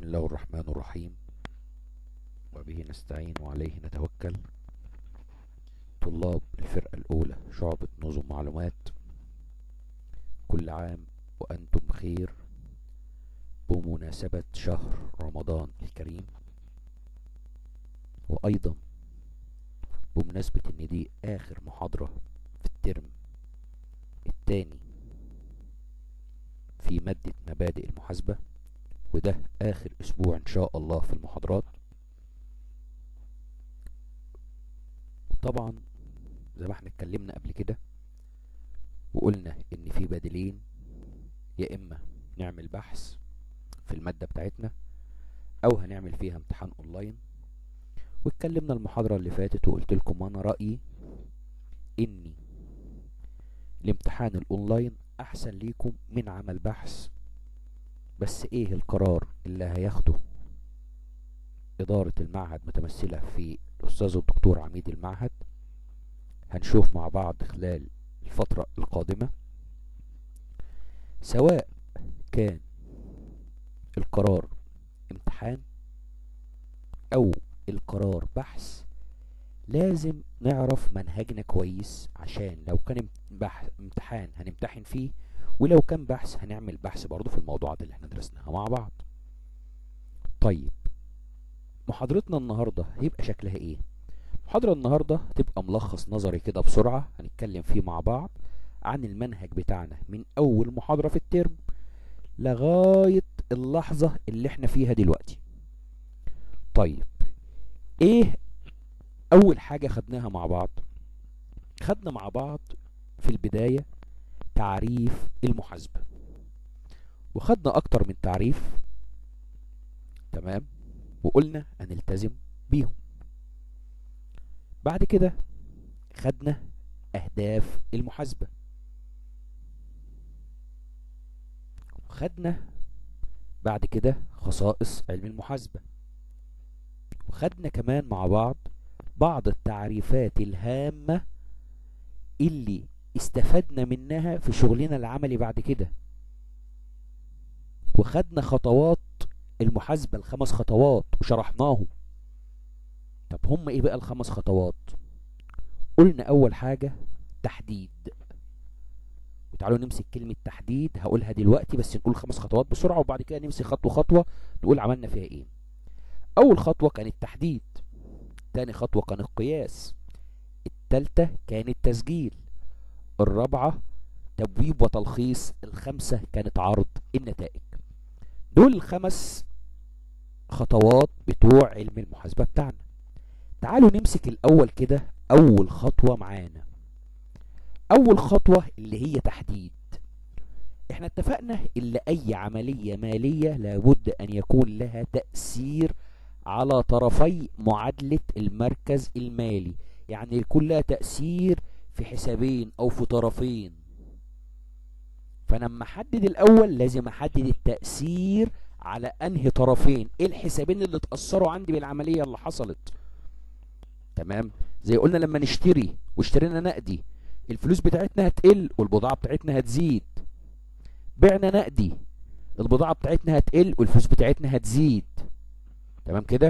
الله الرحمن الرحيم وبه نستعين وعليه نتوكل طلاب الفرقة الأولى شعبة نظم معلومات كل عام وأنتم بخير بمناسبة شهر رمضان الكريم وأيضا بمناسبة إن دي آخر محاضرة في الترم التاني في مادة مبادئ المحاسبة وده آخر أسبوع إن شاء الله في المحاضرات طبعا زي ما احنا اتكلمنا قبل كده وقلنا إن في بديلين يا إما نعمل بحث في المادة بتاعتنا أو هنعمل فيها امتحان أونلاين واتكلمنا المحاضرة اللي فاتت وقلت لكم أنا رأيي إني الامتحان الأونلاين أحسن ليكم من عمل بحث بس إيه القرار اللي هياخده إدارة المعهد متمثلة في الأستاذ الدكتور عميد المعهد هنشوف مع بعض خلال الفترة القادمة سواء كان القرار امتحان أو القرار بحث لازم نعرف منهجنا كويس عشان لو كان بحث امتحان هنمتحن فيه ولو كان بحث هنعمل بحث برضه في الموضوعات اللي احنا درسناها مع بعض طيب محاضرتنا النهاردة هيبقى شكلها ايه محاضرة النهاردة هتبقى ملخص نظري كده بسرعة هنتكلم فيه مع بعض عن المنهج بتاعنا من اول محاضرة في الترم لغاية اللحظة اللي احنا فيها دلوقتي طيب ايه اول حاجة خدناها مع بعض خدنا مع بعض في البداية تعريف المحاسبة وخدنا اكتر من تعريف تمام وقلنا هنلتزم بيهم بعد كده خدنا اهداف المحاسبة وخدنا بعد كده خصائص علم المحاسبة وخدنا كمان مع بعض بعض التعريفات الهامة اللي استفدنا منها في شغلنا العملي بعد كده وخدنا خطوات المحاسبة الخمس خطوات وشرحناهم طب هم ايه بقى الخمس خطوات قلنا اول حاجة تحديد وتعالوا نمسك كلمة تحديد هقولها دلوقتي بس نقول خمس خطوات بسرعة وبعد كده نمسك خطوة خطوة نقول عملنا فيها ايه اول خطوة كان التحديد تاني خطوة كان القياس التالتة كان التسجيل الرابعة تبويب وتلخيص الخمسة كانت عرض النتائج دول الخمس خطوات بتوع علم المحاسبة بتاعنا تعالوا نمسك الأول كده أول خطوة معانا أول خطوة اللي هي تحديد احنا اتفقنا إن أي عملية مالية لابد أن يكون لها تأثير على طرفي معادلة المركز المالي يعني يكون لها تأثير في حسابين أو في طرفين فانا لما احدد الاول لازم احدد التاثير على انهي طرفين ايه الحسابين اللي اتاثروا عندي بالعمليه اللي حصلت تمام زي قلنا لما نشتري واشترينا نقدي الفلوس بتاعتنا هتقل والبضاعه بتاعتنا هتزيد بعنا نقدي البضاعه بتاعتنا هتقل والفلوس بتاعتنا هتزيد تمام كده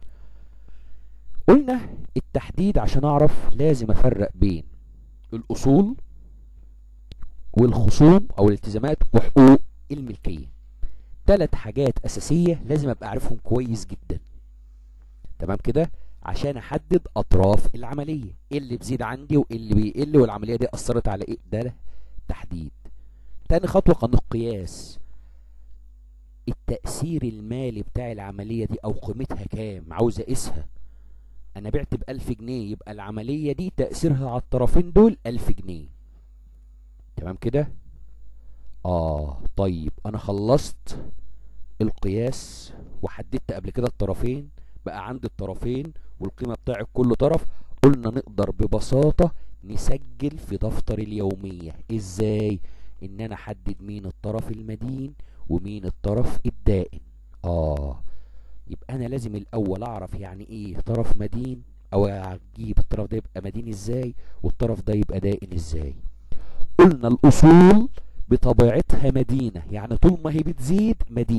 قلنا التحديد عشان اعرف لازم افرق بين الاصول والخصوم او الالتزامات وحقوق الملكيه ثلاث حاجات اساسيه لازم ابقى عارفهم كويس جدا تمام كده عشان احدد اطراف العمليه ايه اللي بيزيد عندي وايه اللي بيقل والعمليه دي اثرت على ايه ده تحديد تاني خطوه كان القياس التاثير المالي بتاع العمليه دي او قيمتها كام عاوز اقيسها انا بعت بألف جنيه يبقى العمليه دي تاثيرها على الطرفين دول ألف جنيه تمام كده اه طيب انا خلصت القياس وحددت قبل كده الطرفين بقى عندي الطرفين والقيمة بتاعت كل طرف قلنا نقدر ببساطة نسجل في دفتر اليومية ازاي ان انا احدد مين الطرف المدين ومين الطرف الدائن اه يبقى انا لازم الاول اعرف يعني ايه طرف مدين او اجيب الطرف ده يبقى مدين ازاي والطرف ده يبقى دائن ازاي قلنا الأصول بطبيعتها مدينة يعني طول ما هي بتزيد مدينة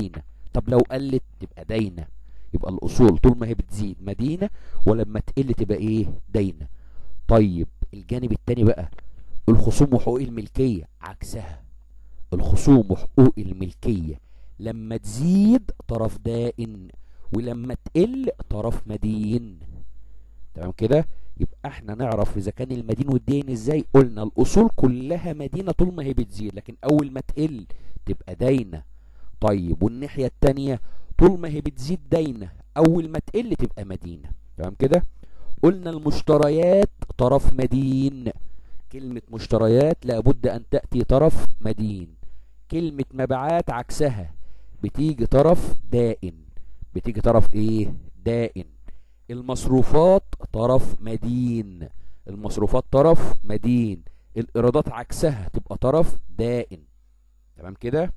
طب لو قلت تبقى داينة يبقى الأصول طول ما هي بتزيد مدينة ولما تقل تبقى إيه داينة طيب الجانب التاني بقى الخصوم وحقوق الملكية عكسها الخصوم وحقوق الملكية لما تزيد طرف دائن ولما تقل طرف مدين تمام كده يبقى احنا نعرف اذا كان المدين والدين ازاي قلنا الاصول كلها مدينة طول ما هي بتزيد لكن اول ما تقل تبقى داينة طيب والناحية التانية طول ما هي بتزيد داينة اول ما تقل تبقى مدينة تمام كده قلنا المشتريات طرف مدين كلمة مشتريات لابد ان تأتي طرف مدين كلمة مبيعات عكسها بتيجي طرف دائن بتيجي طرف ايه دائن المصروفات طرف مدين المصروفات طرف مدين الايرادات عكسها تبقى طرف دائن تمام كده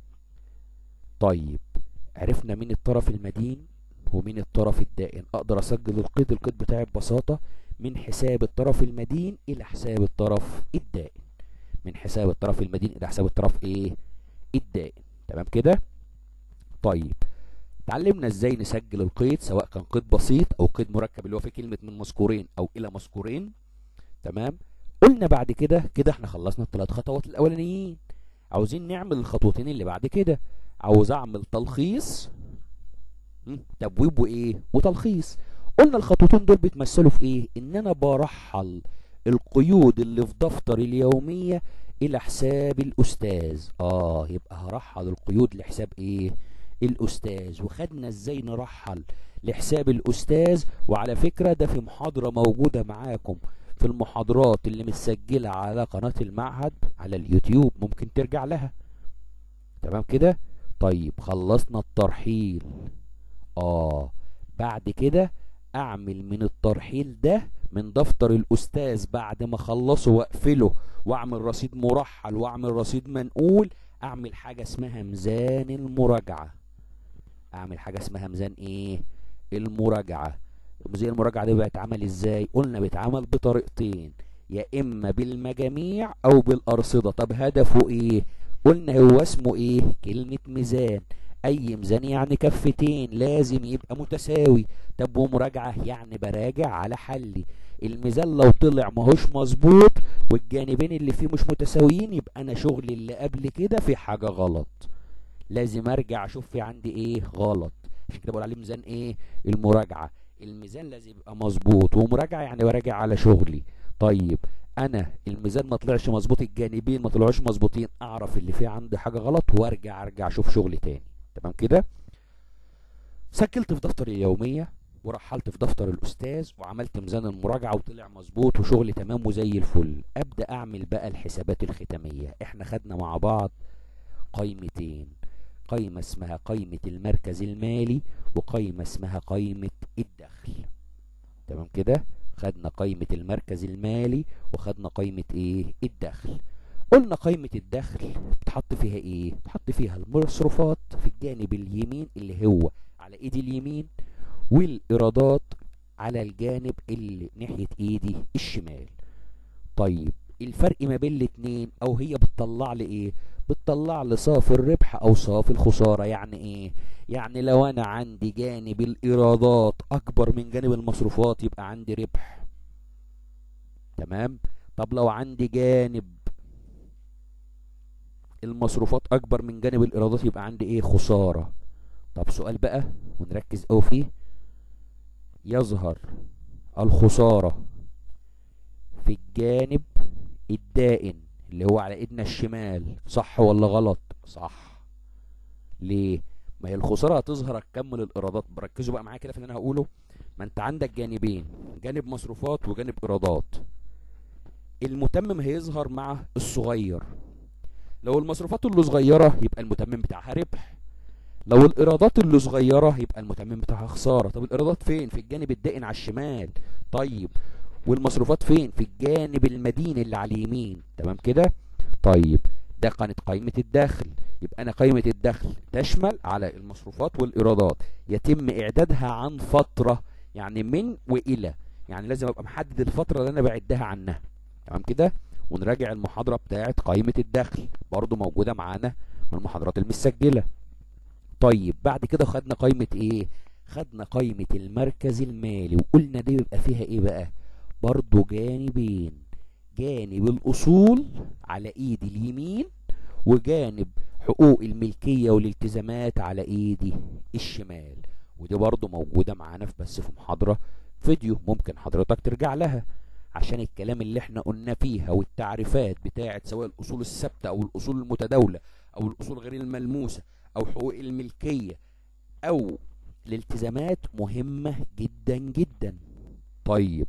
طيب عرفنا مين الطرف المدين ومين الطرف الدائن اقدر اسجل القيد القيد بتاعي ببساطة من حساب الطرف المدين الى حساب الطرف الدائن من حساب الطرف المدين الى حساب الطرف ايه الدائن تمام كده طيب اتعلمنا ازاي نسجل القيد سواء كان قيد بسيط او قيد مركب اللي هو فيه كلمة من مذكورين او الى مذكورين تمام قلنا بعد كده كده احنا خلصنا الثلاث خطوات الاولانيين عاوزين نعمل الخطوتين اللي بعد كده عاوز اعمل تلخيص م، تبويب وايه وتلخيص قلنا الخطوتين دول بيتمثلوا في ايه ان انا برحل القيود اللي في دفتر اليومية الى حساب الاستاذ اه يبقى هرحل القيود لحساب ايه الاستاذ وخدنا ازاي نرحل لحساب الاستاذ وعلى فكرة ده في محاضرة موجودة معاكم في المحاضرات اللي متسجلة على قناة المعهد على اليوتيوب ممكن ترجع لها تمام كده طيب خلصنا الترحيل اه بعد كده اعمل من الترحيل ده من دفتر الاستاذ بعد ما اخلصه واقفله واعمل رصيد مرحل واعمل رصيد منقول اعمل حاجة اسمها ميزان المراجعة اعمل حاجة اسمها ميزان ايه المراجعة ميزان المراجعة ده بيتعمل ازاي قلنا بيتعمل بطريقتين يا اما بالمجاميع او بالارصدة طب هدفه ايه قلنا هو اسمه ايه كلمة ميزان اي ميزان يعني كفتين لازم يبقى متساوي طب ومراجعة يعني براجع على حلي الميزان لو طلع ماهوش مظبوط والجانبين اللي فيه مش متساويين يبقى انا شغلي اللي قبل كده في حاجة غلط لازم ارجع اشوف في عندي ايه غلط عشان كده بقول عليه ميزان ايه المراجعة الميزان لازم يبقى مظبوط ومراجعة يعني براجع على شغلي طيب انا الميزان ما طلعش مظبوط الجانبين ما طلعوش مظبوطين اعرف اللي فيه عندي حاجة غلط وارجع ارجع اشوف شغلي تاني تمام كده سجلت في دفتر اليومية ورحلت في دفتر الاستاذ وعملت ميزان المراجعة وطلع مظبوط وشغلي تمام وزي الفل ابدأ اعمل بقى الحسابات الختامية احنا خدنا مع بعض قائمتين قائمة اسمها قائمة المركز المالي وقائمة اسمها قائمة الدخل تمام كده خدنا قائمة المركز المالي وخدنا قائمة ايه الدخل قلنا قائمة الدخل بتحط فيها ايه بتحط فيها المصروفات في الجانب اليمين اللي هو على ايدي اليمين والايرادات على الجانب اللي ناحية ايدي الشمال طيب الفرق ما بين الاتنين او هي بتطلع لي ايه بتطلع لي صافي الربح او صافي الخسارة يعني ايه يعني لو انا عندي جانب الايرادات اكبر من جانب المصروفات يبقى عندي ربح تمام طب لو عندي جانب المصروفات اكبر من جانب الايرادات يبقى عندي ايه خسارة طب سؤال بقى ونركز قوي فيه يظهر الخسارة في الجانب الدائن اللي هو على ايدنا الشمال صح ولا غلط صح ليه ما هي الخسارة هتظهر هتكمل الايرادات بركزوا بقى معايا كده في اللي انا هقوله ما انت عندك جانبين جانب مصروفات وجانب ايرادات المتمم هيظهر مع الصغير لو المصروفات اللي صغيرة يبقى المتمم بتاعها ربح لو الايرادات اللي صغيرة يبقى المتمم بتاعها خسارة طب الايرادات فين في الجانب الدائن على الشمال طيب والمصروفات فين في الجانب المدين اللي على اليمين تمام كده طيب ده كانت قائمة الدخل يبقى انا قائمة الدخل تشمل على المصروفات والايرادات يتم اعدادها عن فترة يعني من والى يعني لازم ابقى محدد الفترة اللي انا بعدها عنها تمام كده ونراجع المحاضرة بتاعت قائمة الدخل برضو موجودة معانا من المحاضرات المسجلة طيب بعد كده خدنا قائمة ايه خدنا قائمة المركز المالي وقلنا دي بيبقى فيها ايه بقى برضو جانبين جانب الاصول على ايدي اليمين وجانب حقوق الملكية والالتزامات على ايدي الشمال ودي برضو موجودة معانا في بس في محاضرة فيديو ممكن حضرتك ترجع لها عشان الكلام اللي احنا قلنا فيها والتعريفات بتاعة سواء الاصول الثابتة او الاصول المتداولة او الاصول غير الملموسة او حقوق الملكية او الالتزامات مهمة جدا جدا طيب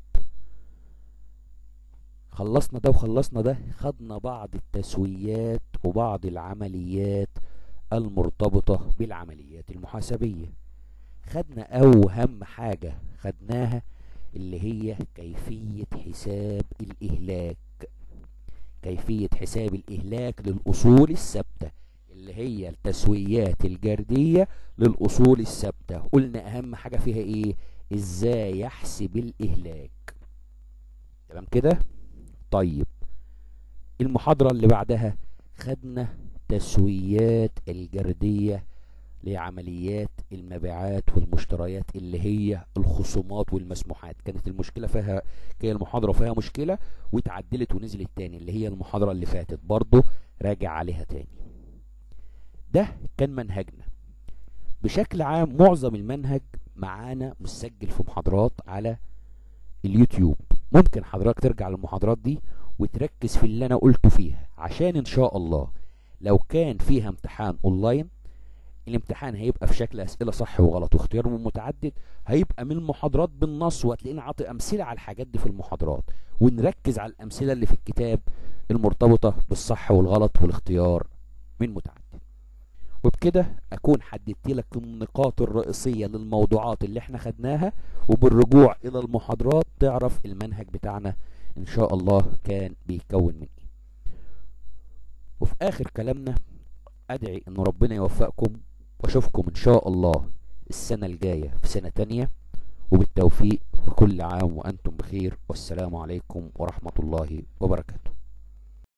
خلصنا ده وخلصنا ده خدنا بعض التسويات وبعض العمليات المرتبطة بالعمليات المحاسبية خدنا أوهم حاجة خدناها اللي هي كيفية حساب الإهلاك كيفية حساب الإهلاك للأصول الثابتة اللي هي التسويات الجردية للأصول الثابتة قلنا أهم حاجة فيها إيه إزاي يحسب الإهلاك تمام كده طيب المحاضرة اللي بعدها خدنا تسويات الجردية لعمليات المبيعات والمشتريات اللي هي الخصومات والمسموحات كانت المشكلة فيها كان المحاضرة فيها مشكلة واتعدلت ونزلت تاني اللي هي المحاضرة اللي فاتت برضو راجع عليها تاني ده كان منهجنا بشكل عام معظم المنهج معانا مسجل في محاضرات على اليوتيوب ممكن حضرتك ترجع للمحاضرات دي وتركز في اللي انا قلته فيها عشان ان شاء الله لو كان فيها امتحان اونلاين الامتحان هيبقى في شكل اسئله صح وغلط واختيار من متعدد هيبقى من المحاضرات بالنص وهتلاقينا عاطي امثله على الحاجات دي في المحاضرات ونركز على الامثله اللي في الكتاب المرتبطه بالصح والغلط والاختيار من متعدد وبكده اكون حددت لك النقاط الرئيسيه للموضوعات اللي احنا خدناها وبالرجوع الى المحاضرات تعرف المنهج بتاعنا ان شاء الله كان بيكون من ايه وفي اخر كلامنا ادعي ان ربنا يوفقكم واشوفكم ان شاء الله السنة الجاية في سنة تانية وبالتوفيق وكل عام وانتم بخير والسلام عليكم ورحمة الله وبركاته